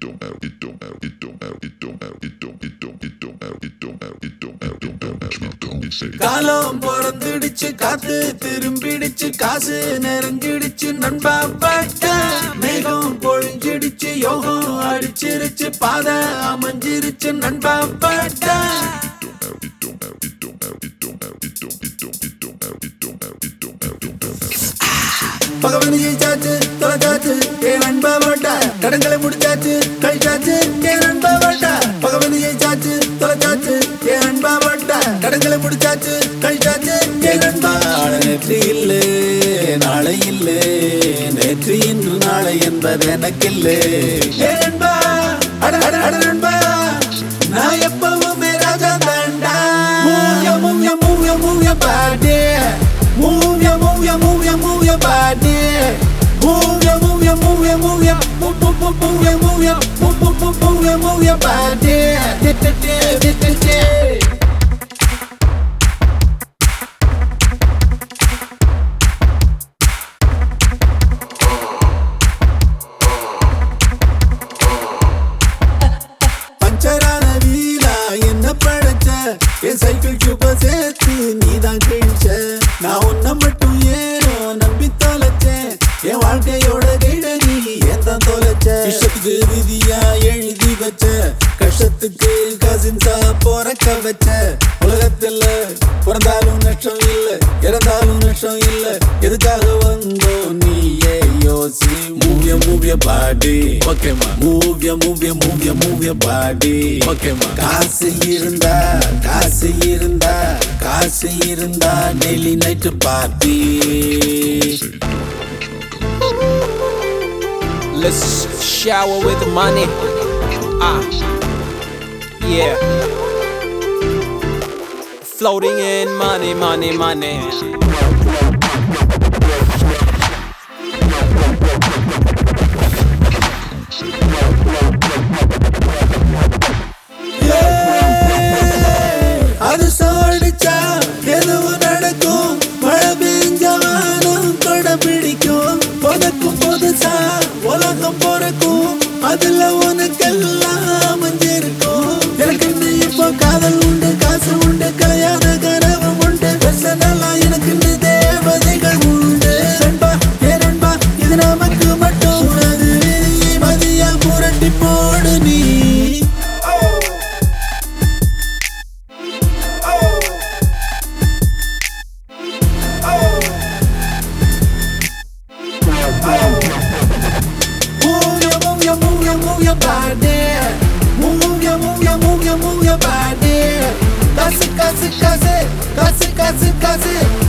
don't matter, it don't matter, it don't matter, it don't matter, it don't, it don't, it don't matter, it don't matter, it don't matter, it don't matter, it don't, it say, it காலம் பிறந்துடுச்சு காத்து திரும்பிடுச்சு காசு நெருங்கிடுச்சு நண்பா பட்ட மேகம் பொழிஞ்சிடுச்சு யோகம் அடிச்சிருச்சு பாதை அமைஞ்சிருச்சு நண்பா பட்ட don't matter, it don't matter, it don't matter, it don't matter, it don't, it don't, it don't matter, it don't matter, it don't matter, it don't matter. பகவனி ஜெயிச்சாச்சு தொலைச்சாச்சு ஏ நண்பா பட்ட கடன்களை முடிச்சாச்சு கழிச்சாச்சு ஏ நண்பா பட்ட பகவனி ஜெயிச்சாச்சு தொலைச்சாச்சு ஏ நண்பா பட்ட கடன்களை முடிச்சாச்சு கழிச்சாச்சு ஏ நண்பா நேற்று இல்லை நாளை இல்லை நேற்று இன்று நாளை என்பது எனக்கில்லை ஏ நண்பா அட அட அட நண்பா நான் எப்பவுமே ராஜா தாண்டா மூவ்ய மூவ்ய மூவ்ய மூவ்ய பாட்டே Move ya, move ya, move ya, move ya body. Move ya, move ya, move ya, move ya, move, move, move, move ya, move ya, move, move, move, move ya, move ya body. Da, da, da, da, da, da. பஞ்சரான வீலா என்ன படைச்ச என் cycle சூப்ப சேர்த்து நீதான் கிழிச்ச நான் உன்னை மட்டும் ஏனோ நம்பி தொலைச்சேன் என் வாழ்க்கையோட கைட நீ ஏன் தான் தொலைச்ச இஷ்டத்துக்கு விதியா எழுதி வச்ச கஷ்டத்துக்கு கசின்ஸா போறக்க வச்ச உலகத்துல பிறந்தாலும் நஷ்டம் இல்ல இறந்தாலும் நஷ்டம் இல்ல எதுக்காக வந்தோ நீயே யோசி மூவிய மூவிய பாடி ஓகேமா மூவிய மூவிய மூவிய மூவிய பாடி ஓகேமா காசு இருந்தா காசு இருந்தா காசு இருந்தா daily night party Let's shower with money. Ah, yeah. Floating in money, money, money. அது சாடிச்சா எதுவும் நடக்கும் மழை பெஞ்சவானும் கொடை பிடிக்கும் புதக்கும் புதுசா உலகம் பிறக்கும் அதுல உனக்கெல்லாம் அமைஞ்சிருக்கும் எனக்கு இந்த இப்போ காதல் உண்டு காசு உண்டு கலையாத கனவு உண்டு பெர்சனலா எனக்கு இந்த தேவதைகள் உண்டு நண்பா ஏ நண்பா இது நமக்கு மட்டும் உனது விதியை மதியா புரட்டி போடு நீ Move your, move your, move your, move your body. Move your, move your, move your, move your body. காசு காசு காசு காசு காசு காசு